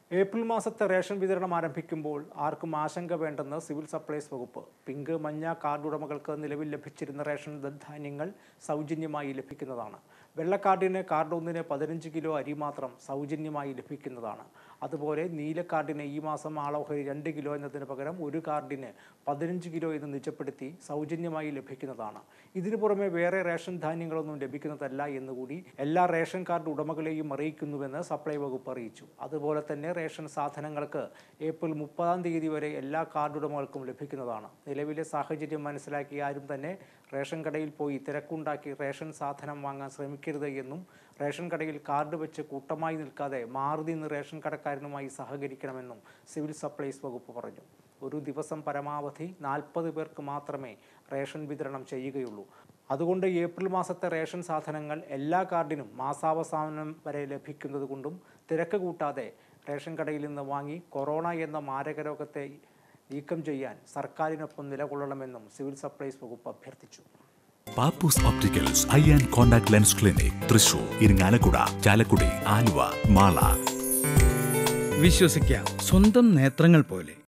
April മാസത്തെ ration വിതരണം ആരംഭിക്കുമ്പോൾ ആർക്കും ആശങ്ക വേണ്ടെന്ന് സിവിൽ സപ്ലൈസ് വകുപ്പ് പിങ്ക് മഞ്ഞ കാർഡ് ഉടമകൾക്ക് നിലവിൽ ലഭിച്ചിരുന്ന റേഷൻ ധാന്യങ്ങൾ സൗജന്യമായി ലഭിക്കുന്നതാണ് വെള്ളക്കാർഡിന് കാർഡ് ഒന്നിന് പതിനഞ്ച് കിലോ അരി മാത്രം സൗജന്യമായി ലഭിക്കുന്നതാണ് അതുപോലെ നീല കാർഡിന് ഈ മാസം ആളോഹരി രണ്ട് കിലോ എന്നതിന് പകരം ഒരു കാർഡിന് പതിനഞ്ച് കിലോ എന്ന് നിജപ്പെടുത്തി സൗജന്യമായി ലഭിക്കുന്നതാണ് ഇതിനു പുറമെ വേറെ റേഷൻ ധാന്യങ്ങളൊന്നും ലഭിക്കുന്നതല്ല എന്നുകൂടി എല്ലാ റേഷൻ കാർഡ് ഉടമകളെയും അറിയിക്കുന്നുവെന്ന് സപ്ലൈ വകുപ്പ് അറിയിച്ചു അതുപോലെ തന്നെ റേഷൻ സാധനങ്ങൾക്ക് ഏപ്രിൽ മുപ്പതാം തീയതി വരെ എല്ലാ കാർഡ് ഉടമകൾക്കും ലഭിക്കുന്നതാണ് നിലവിലെ സാഹചര്യം മനസ്സിലാക്കി ആരും തന്നെ റേഷൻ കടയിൽ പോയി തിരക്കുണ്ടാക്കി റേഷൻ സാധനം വാങ്ങാൻ ശ്രമിക്കരുത് എന്നും റേഷൻ കടയിൽ കാർഡ് വെച്ച് കൂട്ടമായി നിൽക്കാതെ മാറി നിന്ന് റേഷൻ കടക്കാരനുമായി സഹകരിക്കണമെന്നും സിവിൽ സപ്ലൈസ് വകുപ്പ് പറഞ്ഞു ഒരു ദിവസം പരമാവധി നാൽപ്പത് പേർക്ക് മാത്രമേ റേഷൻ വിതരണം ചെയ്യുകയുള്ളൂ അതുകൊണ്ട് ഏപ്രിൽ മാസത്തെ റേഷൻ സാധനങ്ങൾ എല്ലാ കാർഡിനും മാസാവസാനം വരെ ലഭിക്കുന്നത് കൊണ്ടും തിരക്ക് കൂട്ടാതെ റേഷൻ കടയിൽ നിന്ന് വാങ്ങി കൊറോണ എന്ന മാരകരോഗത്തെ നീക്കം ചെയ്യാൻ സർക്കാരിനൊപ്പം നിലകൊള്ളണമെന്നും സിവിൽ സപ്ലൈസ് വകുപ്പ് അഭ്യർത്ഥിച്ചു Pappoos opticals eye and contact lens clinic Thrissur Irinjalakuda Chalakudy Aluva Mala വിശ്വസിക്കാം സ്വന്തം നേത്രങ്ങൾ പോലെ